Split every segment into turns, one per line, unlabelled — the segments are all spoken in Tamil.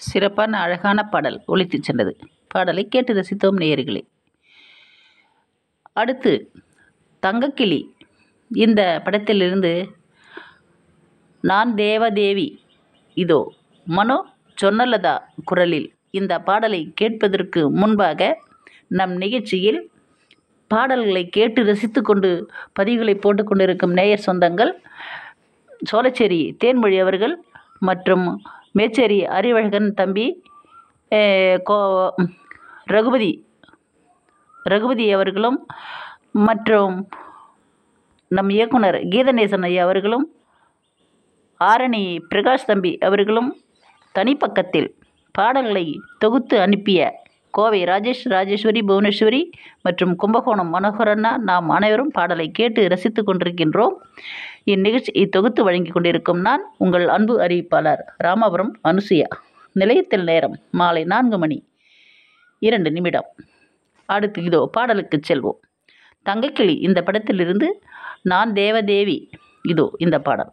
சிறப்பான அழகான பாடல் ஒலித்துச் சென்றது பாடலை கேட்டு ரசித்தோம் நேயர்களே அடுத்து தங்கக்கிளி இந்த படத்திலிருந்து நான் தேவதேவி இதோ மனோ சொன்னலதா குரலில் இந்த பாடலை கேட்பதற்கு முன்பாக நம் நிகழ்ச்சியில் பாடல்களை கேட்டு ரசித்து கொண்டு பதிவுகளை போட்டுக்கொண்டிருக்கும் நேயர் சொந்தங்கள் சோழச்சேரி தேன்மொழி அவர்கள் மற்றும் மேச்சேரி அறிவழகன் தம்பி அஹ், கோ ரகுபதி ரகுபதி அவர்களும் மற்றும் நம் இயக்குனர் கீதநேசன் ஐயா அவர்களும் ஆரணி பிரகாஷ் தம்பி அவர்களும் தனிப்பக்கத்தில் பாடல்களை தொகுத்து அனுப்பிய கோவை ராஜேஷ் ராஜேஸ்வரி புவனேஸ்வரி மற்றும் கும்பகோணம் மனோகரண்ணா நாம் அனைவரும் பாடலை கேட்டு ரசித்து கொண்டிருக்கின்றோம் இந்நிகழ்ச்சியை தொகுத்து வழங்கி கொண்டிருக்கும் நான் உங்கள் அன்பு அறிவிப்பாளர் ராமபுரம் அனுசுயா நிலையத்தில் நேரம் மாலை நான்கு மணி இரண்டு நிமிடம் அடுத்து இதோ பாடலுக்கு செல்வோம் தங்கக்கிளி இந்த படத்திலிருந்து நான் தேவதேவி இதோ இந்த பாடல்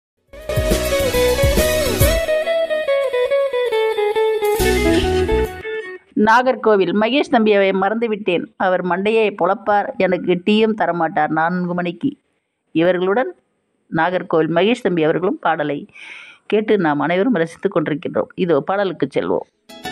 நாகர்கோவில் மகேஷ் தம்பியை மறந்துவிட்டேன் அவர் மண்டையை பொழப்பார் எனக்கு டீயும் தரமாட்டார் நான்கு மணிக்கு இவர்களுடன் நாகர்கோவில் மகேஷ் தம்பி அவர்களும் பாடலை கேட்டு நாம் அனைவரும் ரசித்துக் கொண்டிருக்கின்றோம் இதோ பாடலுக்கு செல்வோம்